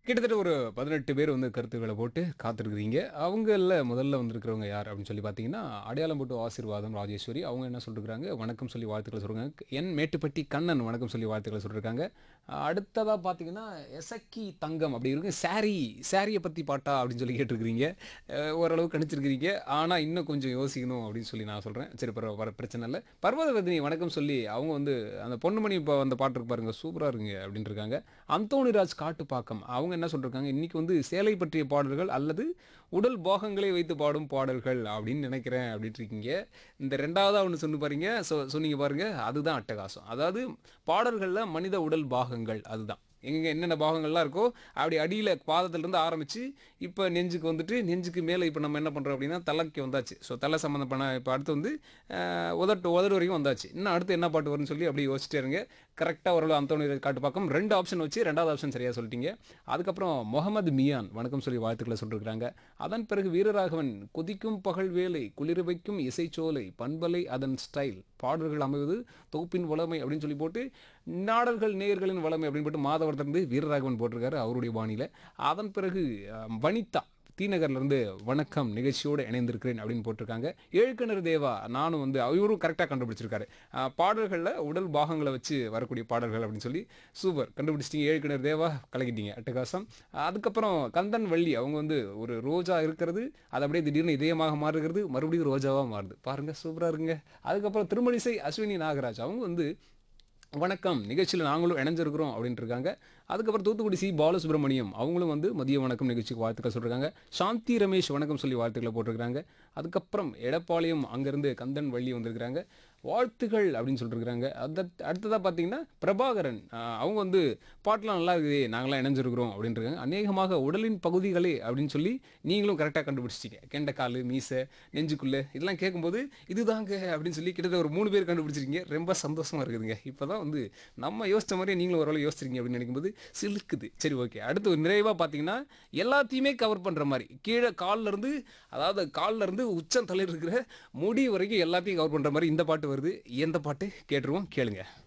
கிட்டத்தட்ட ஒரு பதினெட்டு பேர் வந்து கருத்துக்களை போட்டு காத்திருக்கிறீங்க அவங்கள முதல்ல வந்திருக்கிறவங்க யார் அப்படின்னு சொல்லி பார்த்தீங்கன்னா அடையாளம் போட்டு ஆசீர்வாதம் ராஜேஸ்வரி அவங்க என்ன சொல்லிருக்காங்க வணக்கம் சொல்லி வாழ்த்துக்களை சொல்கிறாங்க என் மேட்டுப்பட்டி கண்ணன் வணக்கம் சொல்லி வாழ்த்துக்களை சொல்லியிருக்காங்க அடுத்ததாக பார்த்தீங்கன்னா எசக்கி தங்கம் அப்படி இருக்கு சாரி சாரியை பற்றி பாட்டா அப்படின்னு சொல்லி கேட்டிருக்கிறீங்க அஹ் ஓரளவு கணிச்சிருக்கிறீங்க ஆனால் இன்னும் கொஞ்சம் யோசிக்கணும் அப்படின்னு சொல்லி நான் சொல்கிறேன் சரி பரவ வர பிரச்சனை இல்லை பர்வதவதினி வணக்கம் சொல்லி அவங்க வந்து அந்த பொன்னுமணி இப்போ அந்த பாட்டு இருக்கு பாருங்க சூப்பராக இருக்குங்க அப்படின்னு இருக்காங்க அந்தோணிராஜ் காட்டுப்பாக்கம் அவங்க என்ன சொல்லிருக்காங்க இன்னைக்கு வந்து சேலை பற்றிய பாடல்கள் அல்லது உடல் போகங்களை வைத்து பாடும் பாடல்கள் அப்படின்னு நினைக்கிறேன் அப்படின்ட்டு இருக்கீங்க இந்த ரெண்டாவதா ஒன்று சொன்னு பாருங்க சொ சொன்னீங்க பாருங்க அதுதான் அட்டகாசம் அதாவது பாடல்களில் மனித உடல் பாகங்கள் அதுதான் எங்கே என்னென்ன பாகங்கள்லாம் இருக்கோ அப்படி அடியில் பாதத்திலேருந்து ஆரம்பித்து இப்போ நெஞ்சுக்கு வந்துட்டு நெஞ்சுக்கு மேலே இப்போ நம்ம என்ன பண்ணுறோம் அப்படின்னா தலைக்கு வந்தாச்சு ஸோ தலை சம்மந்தப்பட்ட இப்போ அடுத்து வந்து அஹ், உதட்டு உதடு வரைக்கும் வந்தாச்சு இன்னும் அடுத்து என்ன பாட்டு வரும்னு சொல்லி அப்படியே யோசிச்சிட்டே இருங்க கரெக்டாக ஓரளவு அந்தோணி காட்டு பக்கம் ரெண்டு ஆப்ஷன் வச்சு ரெண்டாவது ஆப்ஷன் சரியாக சொல்லிட்டீங்க அதுக்கப்புறம் முகமது மியான் வணக்கம் சொல்லி வாழ்த்துக்களை சொல்லியிருக்கிறாங்க அதன் பிறகு வீரராகவன் கொதிக்கும் பகல் வேலை குளிர வைக்கும் இசைச்சோலை பண்பலை அதன் ஸ்டைல் பாடல்கள் அமைவது தொகுப்பின் வளமை அப்படின்னு சொல்லி போட்டு நாடல்கள் நேயர்களின் வளமை அப்படின்னு போட்டு மாதவர்தந்து வீரராகவன் போட்டிருக்காரு அவருடைய பாணியில் அதன் பிறகு அஹ், வனிதா தீநகர்லேருந்து வணக்கம் நிகழ்ச்சியோடு இணைந்திருக்கிறேன் அப்படின்னு போட்டிருக்காங்க ஏழுக்கிணறு தேவா நானும் வந்து இவரும் கரெக்டாக கண்டுபிடிச்சிருக்காரு அஹ், பாடல்களில் உடல் பாகங்களை வச்சு வரக்கூடிய பாடல்கள் அப்படின்னு சொல்லி சூப்பர் கண்டுபிடிச்சிட்டீங்க ஏழுக்கிணறு தேவா கலக்கிட்டீங்க அட்டகாசம் அதுக்கப்புறம் கந்தன் வள்ளி அவங்க வந்து ஒரு ரோஜா இருக்கிறது அது அப்படியே திடீர்னு இதயமாக மாறுகிறது மறுபடியும் ரோஜாவாக மாறுது பாருங்க சூப்பராக இருக்குங்க அதுக்கப்புறம் திருமணிசை அஸ்வினி நாகராஜ் அவங்க வந்து வணக்கம் நிகழ்ச்சியில் நாங்களும் இணைஞ்சிருக்கிறோம் அப்படின்ட்டு இருக்காங்க அதுக்கப்புறம் தூத்துக்குடி சி பாலசுப்ரமணியம் அவங்களும் வந்து மதிய வணக்கம் நிகழ்ச்சிக்கு வாழ்த்துக்கள் சொல்லிருக்காங்க சாந்தி ரமேஷ் வணக்கம் சொல்லி வாழ்த்துக்களை போட்டிருக்காங்க அதுக்கப்புறம் எடப்பாளையம் அங்கேருந்து கந்தன் வள்ளி வந்திருக்கிறாங்க வாழ்த்துகள் அப்படின்னு சொல்லியிருக்கிறாங்க அது அடுத்ததாக பார்த்தீங்கன்னா பிரபாகரன் ஆஹ், அவங்க வந்து பாட்டெலாம் நல்லா இருக்குது நாங்களாம் இணைஞ்சிருக்கிறோம் அப்படின்ட்டு இருக்காங்க அநேகமாக உடலின் பகுதிகளே அப்படின்னு சொல்லி நீங்களும் கரெக்டாக கண்டுபிடிச்சிட்டீங்க கெண்டைக்கால் மீசை நெஞ்சுக்குள்ளே இதெல்லாம் கேட்கும்போது இதுதாங்க அப்படின்னு சொல்லி கிட்டத்தட்ட ஒரு மூணு பேர் கண்டுபிடிச்சிருக்கீங்க ரொம்ப சந்தோஷமா இருக்குதுங்க இப்போ தான் வந்து நம்ம யோசிச்ச மாதிரி நீங்களும் ஓரளவு யோசிச்சிருக்கீங்க அப்படின்னு நினைக்கும்போது சிலுக்குது சரி ஓகே அடுத்து ஒரு நிறைவாக பார்த்தீங்கன்னா எல்லாத்தையுமே கவர் பண்ணுற மாதிரி கீழே கால்ல இருந்து அதாவது கால்ல இருந்து உச்சம் தலை இருக்கிற முடி வரைக்கும் எல்லாத்தையும் கவர் பண்ணுற மாதிரி இந்த பாட்டு வருது எந்த பாட்டு கேட்டுருவோம் கேளுங்க